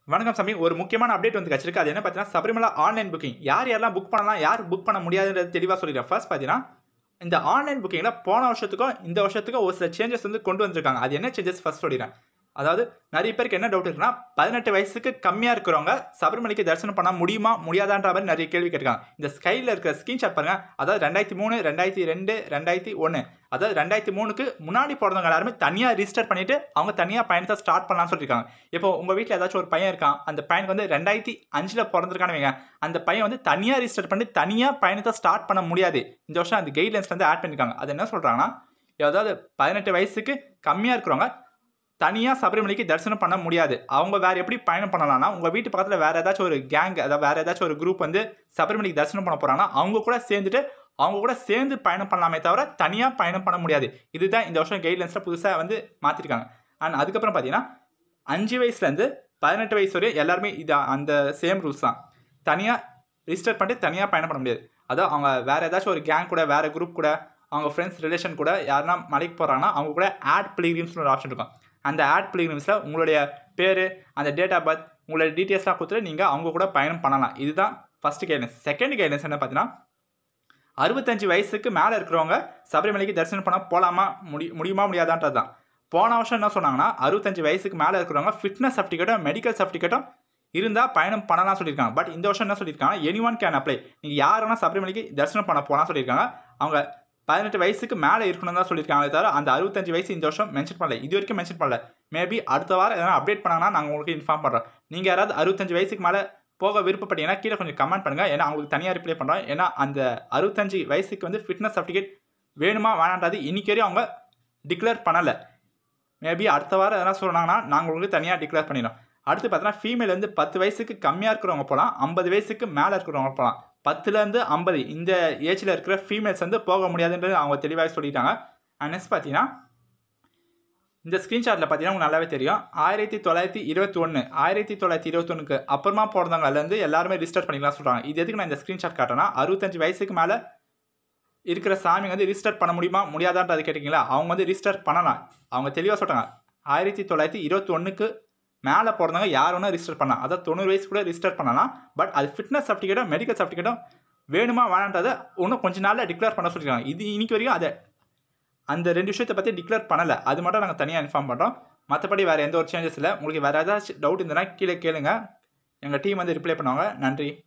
வணக்கம் சாமி ஒரு முக்கியமான அப்டேட் வந்து கச்சிருக்கு அது என்ன பார்த்தீங்கன்னா சபரிமலா ஆன்லைன் புக்கிங் யார் யாரெல்லாம் புக் பண்ணலாம் யார் புக் பண்ண முடியாதுன்றது தெளிவாக சொல்லிடுறேன் ஃபர்ஸ்ட் பார்த்தீங்கன்னா இந்த ஆன்லைன் புக்கிங்கில் போன வருஷத்துக்கும் இந்த வருஷத்துக்கும் ஒரு சில சேஞ்சஸ் வந்து கொண்டு வந்திருக்காங்க அது என்ன சேஞ்சஸ் ஃபர்ஸ்ட் சொல்லிடுறேன் அதாவது நிறைய பேருக்கு என்ன டவுட் இருக்குன்னா பதினெட்டு வயசுக்கு கம்மியாக இருக்கிறவங்க சபரிமலைக்கு தரிசனம் பண்ண முடியுமா முடியாதான்ற மாதிரி நிறைய கேள்வி கேட்டிருக்காங்க இந்த ஸ்கைலில் இருக்கிற ஸ்க்ரீன்ஷாட் பாருங்க அதாவது ரெண்டாயிரத்தி மூணு ரெண்டாயிரத்தி ரெண்டு ரெண்டாயிரத்தி ஒன்று அதாவது ரெண்டாயிரத்தி மூணுக்கு முன்னாடி பிறந்தவங்க எல்லாருமே தனியாக ரிஜிஸ்டர் பண்ணிட்டு அவங்க தனியாக பயணத்தை ஸ்டார்ட் பண்ணலாம்னு சொல்லியிருக்காங்க இப்போ உங்கள் வீட்டில் ஏதாச்சும் ஒரு பையன் இருக்கான் அந்த பையனுக்கு வந்து ரெண்டாயிரத்தி அஞ்சில் பிறந்திருக்கான்னு வைங்க அந்த பையன் வந்து தனியாக ரிஜிஸ்டர் பண்ணி தனியாக பயணத்தை ஸ்டார்ட் பண்ண முடியாது இந்த வருஷம் அந்த கைட்லைன்ஸ் வந்து ஆட் பண்ணியிருக்காங்க அது என்ன சொல்கிறாங்கன்னா அதாவது பதினெட்டு வயசுக்கு கம்மியாக இருக்கிறவங்க தனியாக சபரிமலைக்கு தரிசனம் பண்ண முடியாது அவங்க வேறு எப்படி பயணம் பண்ணலாம்னா உங்கள் வீட்டு பக்கத்தில் வேறு ஏதாச்சும் ஒரு கேங் அதாவது வேறு ஏதாச்சும் ஒரு குரூப் வந்து சபரிமலைக்கு தரிசனம் பண்ண போகிறாங்கன்னா அவங்க கூட சேர்ந்துட்டு அவங்க கூட சேர்ந்து பயணம் பண்ணலாமே தவிர தனியாக பயணம் பண்ண முடியாது இதுதான் இந்த வருஷம் கைட்லைன்ஸில் புதுசாக வந்து மாற்றிருக்காங்க அண்ட் அதுக்கப்புறம் பார்த்தீங்கன்னா அஞ்சு வயசுலேருந்து பதினெட்டு வயசு வரையும் எல்லாருமே இது அந்த சேம் ரூல்ஸ் தான் தனியாக ரிஜிஸ்டர் பண்ணிட்டு தனியாக பயணம் பண்ண முடியாது அதாவது அவங்க வேறு ஏதாச்சும் ஒரு கேங் கூட வேறு குரூப் கூட அவங்க ஃப்ரெண்ட்ஸ் ரிலேஷன் கூட யாருன்னா மலைக்கு போகிறாங்கன்னா அவங்க கூட ஆட் பிளிகிரிம்ஸ்னு ஒரு ஆப்ஷன் இருக்கும் அந்த ஆட் பிளிகிரிம்ஸில் உங்களுடைய பேர் அந்த டேட் ஆஃப் பர்த் உங்களுடைய டீட்டெயில்ஸ்லாம் கொடுத்துட்டு நீங்கள் அவங்க கூட பயணம் பண்ணலாம் இதுதான் ஃபஸ்ட்டு கைட்லைன்ஸ் செகண்ட் கைட்லைன்ஸ் என்ன பார்த்தீங்கன்னா அறுபத்தஞ்சு வயசுக்கு மேலே இருக்கிறவங்க சபரிமலைக்கு தரிசனம் பண்ண போகலாமா முடி முடியுமா முடியாதான்றது தான் போன வருஷம் என்ன சொன்னாங்கன்னா அறுபத்தஞ்சு வயசுக்கு மேலே இருக்கிறவங்க ஃபிட்னஸ் சர்டிஃபிகேட்டும் மெடிக்கல் சர்டிஃபிகேட்டும் இருந்தால் பயணம் பண்ணலாம் சொல்லியிருக்காங்க பட் இந்த வருஷம் என்ன சொல்லியிருக்காங்க எனி ஒன் கேன் அப்ளை நீங்கள் யார் வேணால் சபரிமலைக்கு தரிசனம் பண்ண போகலாம் சொல்லியிருக்காங்க அவங்க பதினெட்டு வயசுக்கு மேலே இருக்கணும் தான் சொல்லியிருக்காங்களே தவிர அந்த அறுபத்தஞ்சு வயசு இந்த வருஷம் மென்ஷன் பண்ணல இது வரைக்கும் மென்ஷன் பண்ணல மேபி அடுத்த வாரம் எதனா அப்டேட் பண்ணாங்கன்னா நாங்கள் உங்களுக்கு இன்ஃபார்ம் பண்ணுறோம் நீங்கள் யாராவது அறுபத்தஞ்சு வயசுக்கு மேலே போக விருப்பப்பட்டீங்கன்னா கீழே கொஞ்சம் கமெண்ட் பண்ணுங்கள் ஏன்னா அவங்களுக்கு தனியாக ரிப்ளை பண்ணுறோம் ஏன்னா அந்த அறுபத்தஞ்சு வயசுக்கு வந்து ஃபிட்னஸ் சர்டிஃபிகேட் வேணுமா வேணான்றது இன்னைக்கு வரையும் அவங்க டிக்ளேர் பண்ணலை மேபி அடுத்த வாரம் எதனா சொன்னாங்கன்னா நாங்கள் உங்களுக்கு தனியாக டிக்ளேர் பண்ணிடுறோம் அடுத்து பார்த்தீங்கன்னா ஃபீமேல் வந்து பத்து வயசுக்கு கம்மியாக இருக்கிறவங்க போகலாம் ஐம்பது வயசுக்கு மேலே இருக்கிறவங்க போகலாம் பத்துலேருந்து ஐம்பது இந்த ஏஜில் இருக்கிற ஃபீமேல்ஸ் வந்து போக முடியாதுன்றது அவங்க தெளிவாக சொல்லிட்டாங்க அண்ட் நெக்ஸ்ட் பார்த்தீங்கன்னா இந்த ஸ்க்ரீன்ஷாட்டில் பார்த்தீங்கன்னா உங்களுக்கு நல்லாவே தெரியும் ஆயிரத்தி தொள்ளாயிரத்தி இருபத்தி ஒன்று ஆயிரத்தி தொள்ளாயிரத்தி இருபத்தொன்னுக்கு அப்புறமா பிறந்தவங்கலேருந்து எல்லாருமே ரிஜிஸ்டர் பண்ணிக்கலாம் சொல்கிறாங்க இது எதுக்கு நான் இந்த ஸ்க்ரீன்ஷாட் காட்டுறேன்னா அறுபத்தஞ்சு வயசுக்கு மேலே இருக்கிற சாமி வந்து ரிஜிஸ்டர் பண்ண முடியுமா முடியாதான்றது கேட்டிங்களா அவங்க வந்து ரிஜிஸ்டர் பண்ணலாம் அவங்க தெளிவாக சொல்கிறாங்க ஆயிரத்தி தொள்ளாயிரத்தி இருபத்தி ஒன்றுக்கு மேலே பிறந்தவங்க யார் வேணால் ரிஜிஸ்டர் பண்ணலாம் அதாவது தொண்ணூறு வயசு கூட ரிஜிஸ்டர் பண்ணலாம் பட் அது ஃபிட்னஸ் சர்டிஃபிகேட்டும் மெடிக்கல் சர்டிஃபிகேட்டும் வேணுமா வேணான்றதை இன்னும் கொஞ்ச நாளில் டிக்ளேர் பண்ண சொல்லியிருக்காங்க இது இன்னைக்கு வரைக்கும் அதை அந்த ரெண்டு விஷயத்தை பற்றி டிக்ளேர் பண்ணலை அது மட்டும் நாங்கள் தனியாக இன்ஃபார்ம் பண்ணுறோம் மற்றபடி வேறு எந்த ஒரு சேஞ்சஸ் இல்லை உங்களுக்கு வேறு ஏதாச்சும் டவுட் இருந்ததுன்னா கீழே கேளுங்க எங்கள் டீம் வந்து ரிப்ளை பண்ணுவாங்க நன்றி